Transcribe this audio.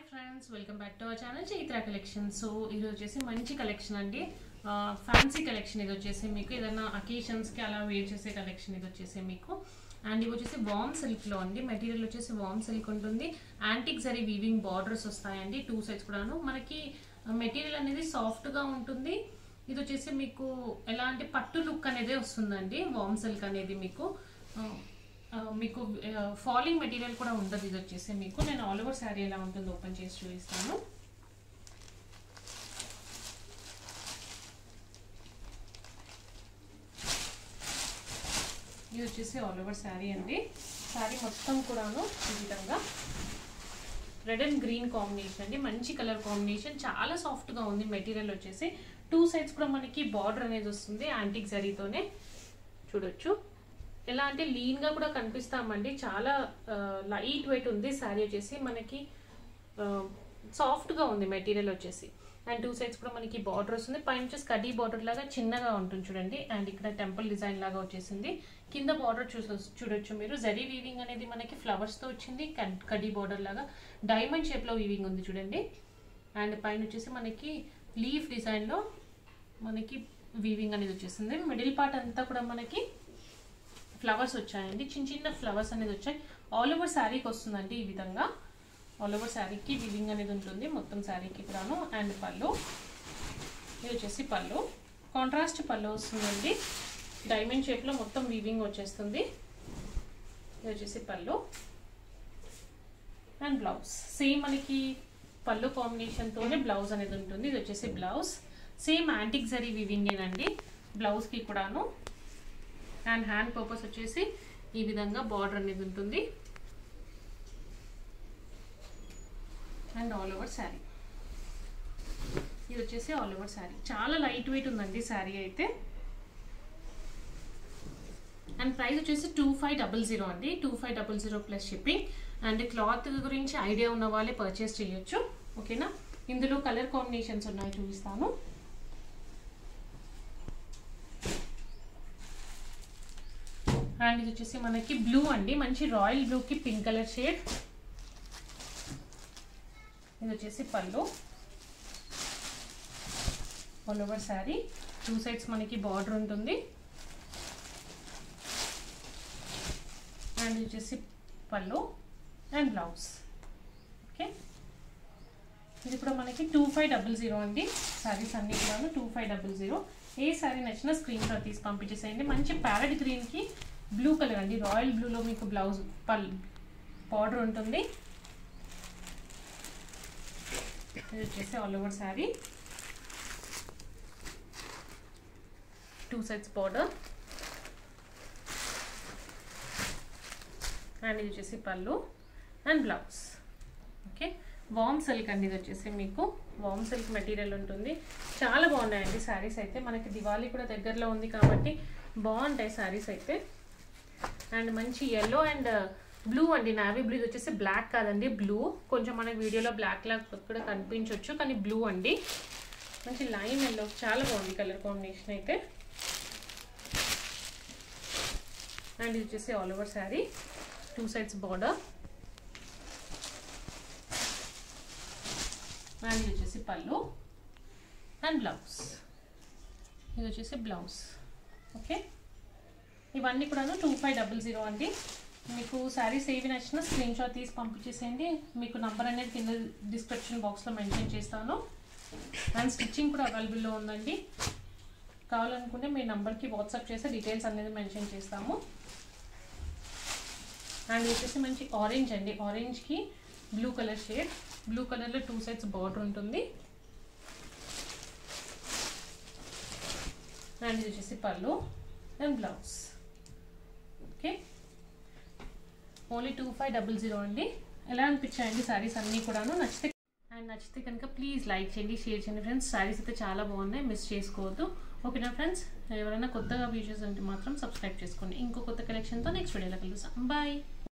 friends welcome back to our channel Chaitra collection so ఇది వచ్చేసి మంచి కలెక్షన్ అండి ఫ్యాన్సీ కలెక్షన్ ఇది వచ్చేసి మీకు ఏదైనా అకేషన్స్కి అలా వేర్ చేసే కలెక్షన్ ఇది వచ్చేసి మీకు అండ్ ఇవి వచ్చేసి వామ్ సిల్క్లో అండి మెటీరియల్ వచ్చేసి వామ్ సిల్క్ ఉంటుంది యాంటిక్ జరీ వీవింగ్ బార్డర్స్ వస్తాయండి టూ సైడ్స్ కూడాను మనకి మెటీరియల్ అనేది సాఫ్ట్గా ఉంటుంది ఇది వచ్చేసి మీకు ఎలాంటి పట్టు లుక్ అనేది వస్తుందండి వామ్ సిల్క్ అనేది మీకు ఆ, ఆ, మీకు ఫాలింగ్ మెటీరియల్ కూడా ఉండదు ఇది వచ్చేసి మీకు నేను ఆల్ ఓవర్ శారీ ఎలా ఉంటుందో ఓపెన్ చేసి చూపిస్తాను ఇది వచ్చేసి ఆల్ ఓవర్ శారీ అండి శారీ మొత్తం కూడాను ఈ విధంగా రెడ్ అండ్ గ్రీన్ కాంబినేషన్ అండి మంచి కలర్ కాంబినేషన్ చాలా సాఫ్ట్గా ఉంది మెటీరియల్ వచ్చేసి టూ సైడ్స్ కూడా మనకి బార్డర్ అనేది వస్తుంది యాంటిక్ జరీతోనే చూడొచ్చు ఎలా అంటే లీన్గా కూడా కనిపిస్తామండి చాలా లైట్ వెయిట్ ఉంది శారీ వచ్చేసి మనకి సాఫ్ట్గా ఉంది మెటీరియల్ వచ్చేసి అండ్ టూ సైడ్స్ కూడా మనకి బార్డర్ వస్తుంది పైన వచ్చేసి కడీ బార్డర్ లాగా చిన్నగా ఉంటుంది చూడండి అండ్ ఇక్కడ టెంపుల్ డిజైన్ లాగా వచ్చేసింది కింద బార్డర్ చూస చూడొచ్చు మీరు జరీ వీవింగ్ అనేది మనకి ఫ్లవర్స్తో వచ్చింది కడీ బార్డర్ లాగా డైమండ్ షేప్లో వీవింగ్ ఉంది చూడండి అండ్ పైన వచ్చేసి మనకి లీఫ్ డిజైన్లో మనకి వీవింగ్ అనేది వచ్చేసింది మిడిల్ పార్ట్ అంతా కూడా మనకి ఫ్లవర్స్ వచ్చాయండి చిన్న చిన్న ఫ్లవర్స్ అనేది వచ్చాయి ఆల్ ఓవర్ శారీకి వస్తుందండి ఈ విధంగా ఆల్ ఓవర్ శారీకి వివింగ్ అనేది ఉంటుంది మొత్తం శారీకి కూడాను అండ్ పళ్ళు ఇది వచ్చేసి పళ్ళు కాంట్రాస్ట్ పళ్ళు వస్తుందండి డైమండ్ షేప్లో మొత్తం వీవింగ్ వచ్చేస్తుంది ఇది వచ్చేసి పళ్ళు అండ్ బ్లౌజ్ సేమ్ మనకి పళ్ళు కాంబినేషన్తోనే బ్లౌజ్ అనేది ఉంటుంది ఇది వచ్చేసి బ్లౌజ్ సేమ్ యాంటిక్ జరీ వివింగేనండి బ్లౌజ్కి కూడాను అండ్ హ్యాండ్ పర్పస్ వచ్చేసి ఈ విధంగా బార్డర్ అనేది ఉంటుంది అండ్ ఆల్ ఓవర్ శారీ ఇది వచ్చేసి ఆల్ ఓవర్ శారీ చాలా లైట్ వెయిట్ ఉందండి శారీ అయితే అండ్ ప్రైస్ వచ్చేసి టూ ఫైవ్ డబల్ జీరో అండి two five double zero plus shipping and cloth గురించి ఐడియా ఉన్న వాళ్ళే పర్చేస్ చేయొచ్చు ఓకేనా ఇందులో కలర్ కాంబినేషన్స్ ఉన్నాయి చూపిస్తాను అండ్ ఇది వచ్చేసి మనకి బ్లూ అండి మంచి రాయల్ బ్లూకి పింక్ కలర్ షేడ్ ఇది వచ్చేసి pallu all over sari two sides మనకి బార్డర్ ఉంటుంది అండ్ ఇది వచ్చేసి పళ్ళు అండ్ బ్లౌజ్ ఓకే ఇది కూడా మనకి టూ ఫైవ్ డబుల్ జీరో అండి శారీస్ అన్ని కూడా టూ ఫైవ్ డబుల్ జీరో ఏ శారీ నచ్చినా స్క్రీన్ షాట్ తీసి పంపించేసేయండి మంచి ప్యారెట్ గ్రీన్కి బ్లూ కలర్ అండి రాయల్ బ్లూలో మీకు బ్లౌజ్ పల్ బార్డర్ ఉంటుంది ఇది వచ్చేసి all over sari two sets border and ఇది వచ్చేసి పళ్ళు అండ్ బ్లౌజ్ ఓకే వామ్ సిల్క్ అండి ఇది వచ్చేసి మీకు వామ్ సిల్క్ మెటీరియల్ ఉంటుంది చాలా బాగున్నాయండి శారీస్ అయితే మనకి దివాళీ కూడా దగ్గరలో ఉంది కాబట్టి బాగుంటాయి శారీస్ అయితే అండ్ మంచి ఎల్లో అండ్ బ్లూ అండి నావీ బ్లూ వచ్చేసి బ్లాక్ కాదండి బ్లూ కొంచెం మనకి వీడియోలో బ్లాక్ లాగా కూడా కనిపించవచ్చు కానీ బ్లూ అండి మంచి లైన్ ఎల్లో చాలా బాగుంది కలర్ కాంబినేషన్ అయితే అండ్ ఇది వచ్చేసి all over sari two sides border and ఇది వచ్చేసి పళ్ళు అండ్ బ్లౌజ్ ఇది వచ్చేసి బ్లౌజ్ ఓకే ఇవన్నీ కూడాను టూ ఫైవ్ డబుల్ జీరో అండి మీకు శారీస్ ఏవి నచ్చినా స్క్రీన్ షాట్ తీసి పంపించేసేయండి మీకు నంబర్ అనేది కింద డిస్క్రిప్షన్ బాక్స్లో మెన్షన్ చేస్తాను అండ్ స్టిచ్చింగ్ కూడా అవైలబుల్లో ఉందండి కావాలనుకుంటే మీ నంబర్కి వాట్సాప్ చేస్తే డీటెయిల్స్ అనేది మెన్షన్ చేస్తాము అండ్ వచ్చేసి మంచి ఆరెంజ్ అండి ఆరెంజ్కి బ్లూ కలర్ షేడ్ బ్లూ కలర్లో టూ సైడ్స్ బార్డర్ ఉంటుంది అండ్ ఇది వచ్చేసి pallu and blouse okay only two five double zero అండి ఎలా అనిపించాయండి శారీస్ అన్నీ కూడాను నచ్చితే అండ్ నచ్చితే కనుక ప్లీజ్ లైక్ చేయండి షేర్ చేయండి ఫ్రెండ్స్ శారీస్ అయితే చాలా బాగున్నాయి మిస్ చేసుకోవద్దు ఓకేనా ఫ్రెండ్స్ ఎవరైనా కొత్తగా వీడియోస్ అంటే మాత్రం సబ్స్క్రైబ్ చేసుకోండి ఇంకో కొత్త కలెక్షన్తో నెక్స్ట్ వీడియోలో కలుస్తాం బాయ్